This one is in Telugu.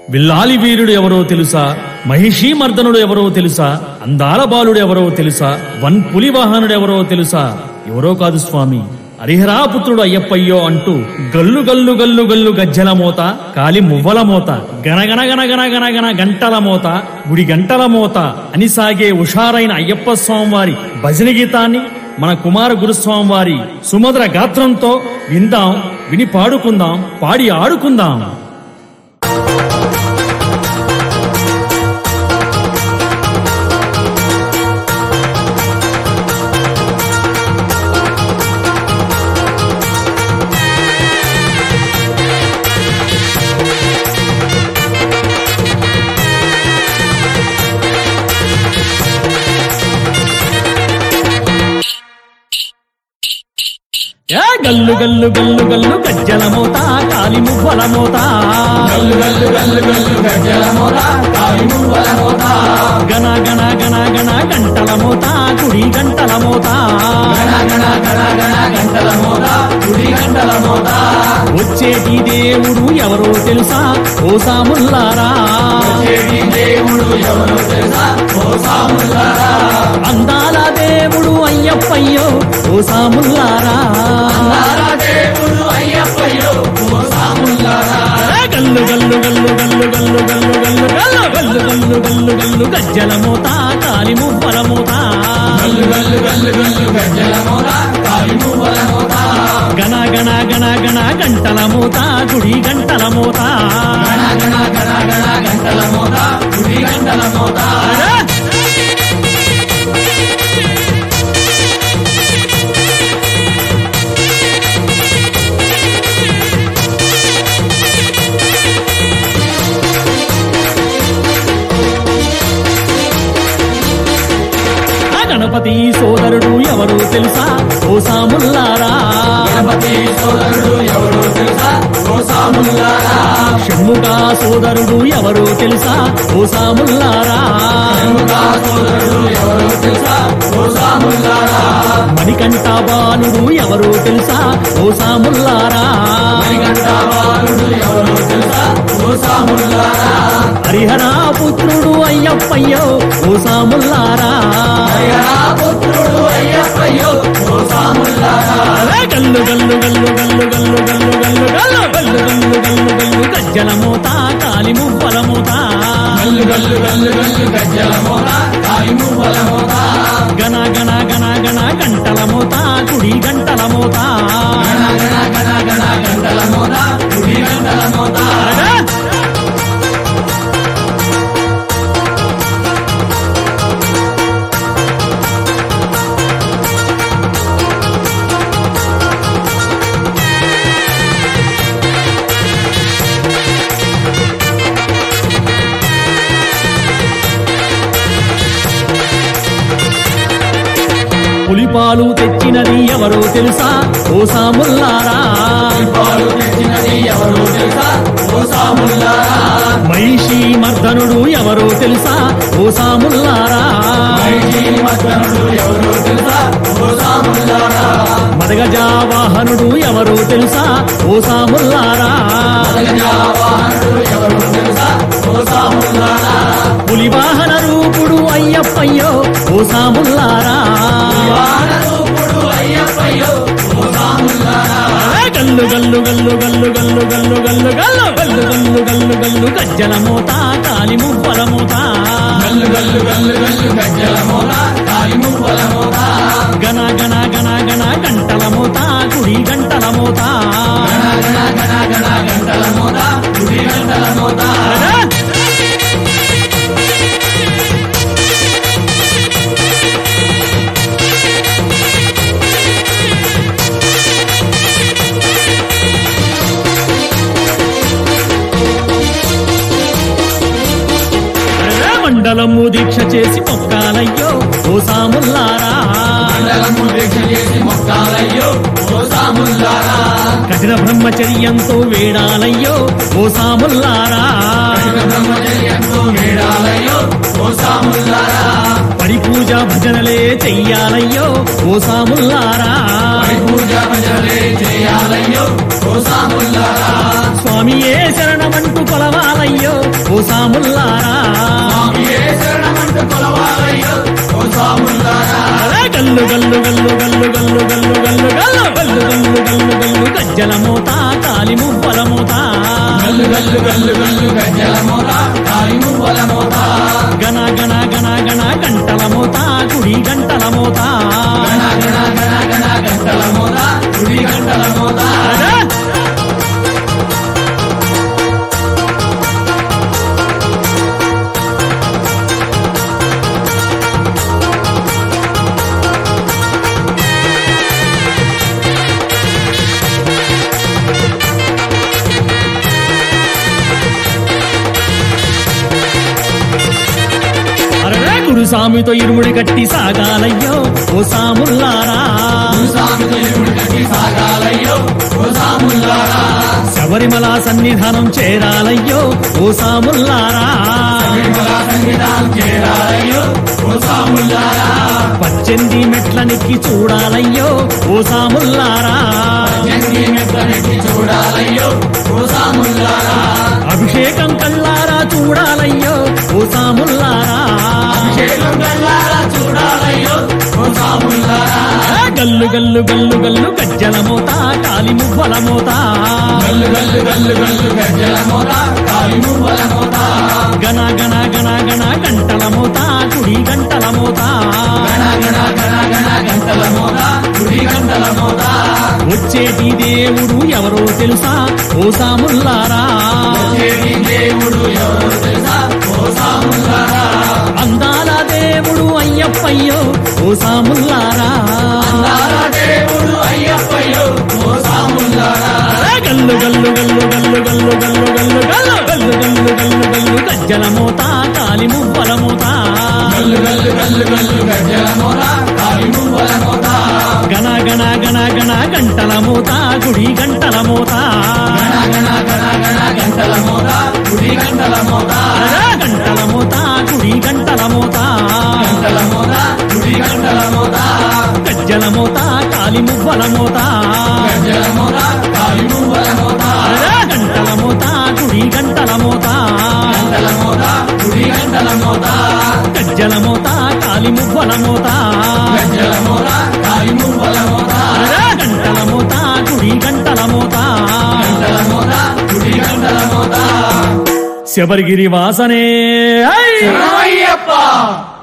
విల్లాలి వీరుడు ఎవరో తెలుసా మహిషీ మర్దనుడు ఎవరో తెలుసా అందాల బాలుడు ఎవరో తెలుసా వన్ పులి వాహనుడు ఎవరో తెలుసా ఎవరో కాదు స్వామి హరిహరాపుత్రుడు అయ్యప్పయ్యో అంటూ గల్లు గల్లు గల్లు గల్లు గజ్జల మోత కాలి మువ్వల మోత గనగన గన గన గన గన గంటల మోత గుడి గంటల మోత అని సాగే ఉషారైన అయ్యప్ప స్వామి వారి భజన గీతాన్ని మన కుమార గురుస్వామి వారి సుమధుర గాత్రంతో విందాం విని పాడుకుందాం పాడి ఆడుకుందాం ఏ గల్లు గల్లు గల్లు గల్లు గజ్జల మోత కాలి మువ్వల మోత గల్లు గల్లు గల్లు గల్లు గజ్జల మోత కాలి మువ్వల మోత గణ గణ గణ గణ గంటల మోత కుడి గంటల మోత గణ గణ గణ గణ గంటల మోత గుడి గంటల మోత వచ్చేటి దేవుడు ఎవరో తెలుసా ఓ సాముల్లారా చెడి దేవుడు ఎవరో తెలుసా ఓ సాములారా అందాల దేవుడు అయ్యప్పయ్యో ఓ సాముల్లారా నారా దేవుడు అయ్యప్పయ్యో ఓ సాములారా ఏ గల్లు గల్లు గల్లు గల్లు గల్లు గల్లు గల్లు గల్లు గల్లు గల్లు గల్లు గల్లు గజ్జల మోత కాలి మువ్వల మోత గల్లు గల్లు గల్లు గల్లు గజ్జల మోత కాలి మువ్వల మోత గణ గణ గణ గణ గంటల మోత గుడి గంటల మోత గణ గణ గణ గణ గంటల మోత గుడి గంటల మోత అరే! ఆ గణపతి సోదరుడు ఎవరు తెలుసా ఓ సాముల్లారా గణపతి సోదరుడు ఎవరో తెలుసా ఓ సాములారా షణ్ముఖ సోదరుడు ఎవరు తెలుసా ఓ సాముల్లారా షణ్ముఖ సోదరుడు ఎవరో తెలుసా ఓ సాములారా మణికంఠ బాలుడు ఎవరు తెలుసా ఓ సాముల్లారా మణికంఠ బాలుడు ఎవరో తెలుసా ఓ సాములారా హరిహర పుత్రుడు అయ్యప్పయ్యో ఓ సాముల్లారా హరిహర పుత్రుడు అయ్యప్పయ్యో ఓ సాములారా అరే గల్లు గల్లు గల్లు గల్లు గల్లు గల్లు గల్లు గల్లు గల్లు గల్లు గల్లు గల్లు గజ్జల మోత కాలి మువ్వల మోత గల్లు గల్లు గల్లు గల్లు గజ్జల మోత కాలి మువ్వల మోత గణ గణ గణ గణ గంటల మోత గుడి గంటల మోత గణ గణ గణ గణ గంటల మోత గుడి గంటల మోత అరే! పులిపాలు తెచ్చినది ఎవరో తెలుసా ఓ సాముల్లారా పాలు తెచ్చినది ఎవరో తెలుసా ఓ సాములారా మహిషి మర్దనుడు ఎవరో తెలుసా ఓ సాముల్లారా మైజీ మద్దనుడు ఎవరో తెలుసా ఓ సాములారా మదగజా వాహనుడు ఎవరో తెలుసా ఓ సాముల్లారా వాహనుడు ఎవరో తెలుసా ఓ సాములారా పులి వాహన రూపుడు అయ్యప్పయ్యో ఓ సాముల్లారా వాహనరూపుడు అయ్యప్పయ్యో ఓ సాములారా అరే గల్లు గల్లు గల్లు గల్లు గల్లు గల్లు గల్లు గల్లు గల్లు గల్లు గల్లు గల్లు గజ్జల మోత కాలి మువ్వల మోత గల్లు గల్లు గల్లు గల్లు గజ్జల మోత కాలి మువ్వల మోత గణ గణ గణ గణ గంటల మోత గుడి గంటల మోత గణ గణ గణ గణ గంటల మోత గుడి గంటల మోత అరే! అరే! మండలము దీక్ష చేసి మొక్కాలయ్యో ఓ సాముల్లారా మండలము దీక్ష చేసి మొక్కాలయ్యో ఓ సాములారా కఠిన బ్రహ్మచర్యంతో వేడాలయ్యో ఓ సాముల్లారా కఠిన బ్రహ్మచర్యంతో వేడాలయ్యో ఓ సాములారా పడి పూజ భజనలే చెయ్యాలయ్యో ఓ సాముల్లారా పడి పూజ భజనలే చేయాలయ్యో ఓ సాములారా స్వామియే శరణమంటూ కొలవాలయ్యో సాముల్లారా స్వామియే శరణమంటూ కొలవాలయ్యో ఓ స్వాములారా అరే గల్లు గల్లు గల్లు గల్లు గల్లు గల్లు గల్లు గల్లు గల్లు గల్లు గల్లు గల్లు గజ్జల మోత కాలి మువ్వల మోత గల్లు గల్లు గల్లు గల్లు గజ్జల మోత కాలి మువ్వల మోత గణ గణ గణ గణ గంటల మోత గుడి గంటల మోత గణ గణ గణ గణ గంటల మోత గుడి గంటల మోత అరే! అరే గురుసామితో ఇరుముడి కట్టి సాగాలయ్యో ఓ సాముల్లారా స్వామితో ఎరుడు కట్టి సాగాలయ్యో ఓ స్వాములారా శబరిమల సన్నిధానం చేరాలయ్యో ఓ సాముల్లారా విమల సంగీతం చేరాలయ్యో ఓ స్వాములారా పద్దెనిమిది మెట్ల నెక్కి చూడాలయ్యో ఓ సాముల్లారా జంగి మెట్లనెక్కి చూడాలయ్యో ఓ స్వాములారా అభిషేకం కల్లారా చూడాలయ్యో ఓ సాముల్లారా అభిషేకం కల్లారా చూడాలయ్యో ఓ స్వాములారా ఆ గల్లు గల్లు గల్లు గల్లు గజ్జల మోత కాలి మువ్వల మోత గల్లు గల్లు గల్లు గల్లు గజ్జల మోత కాలి మువ్వల మోత గణ గణ గణ గణ గంటల మోత గుడి గంటల మోత గణ గణ గణ గణ గంటల మోత గుడి గంటల మోత వచ్చేటి దేవుడు ఎవరో తెలుసా ఓ సాముల్లారా చేరి దేవుడు ఎవరో తెలుసా ఓ స్వాములారా అందాల దేవుడు అయ్యప్పయ్యో ఓ సాముల్లారా నారా దేవుడు అయ్యప్పయ్యో ఓ స్వాములారా ఆ గల్లు గల్లు గల్లు గల్లు గల్లు గల్లు గల్లు గల్లు గల్లు గల్లు గల్లు గల్లు గజ్జల మోత కాలి మువ్వల మోత గల్లు గల్లు గల్లు గల్లు గజ్జల మోత కాలి మువ్వల మోత గణ గణ గణ గణ గంటల మోత గుడి గంటల మోత గణ గణ గణ గణ గంటల మోత గుడి గంటల మోత అరే గంటల మోత గుడి గంటల మోత గంటల మోత గుడి గంటల మోత గజ్జల మోత కాలి మువ్వల మోత గజ్జల మోత కాలి మువ్వల మోత అరే గంటల మోత గుడి గంటల మోత గంటల మోత గుడి గంటల మోత గజ్జల మోత కాలి మువ్వల మోత గజ్జల మోత కాలి మువ్వల మోత అరే గంటల మోత గుడి గంటల మోత గంటల మోత గుడి గంటల మోత శబరిగిరి వాసనే ఐ! శరణమయ్యప్ప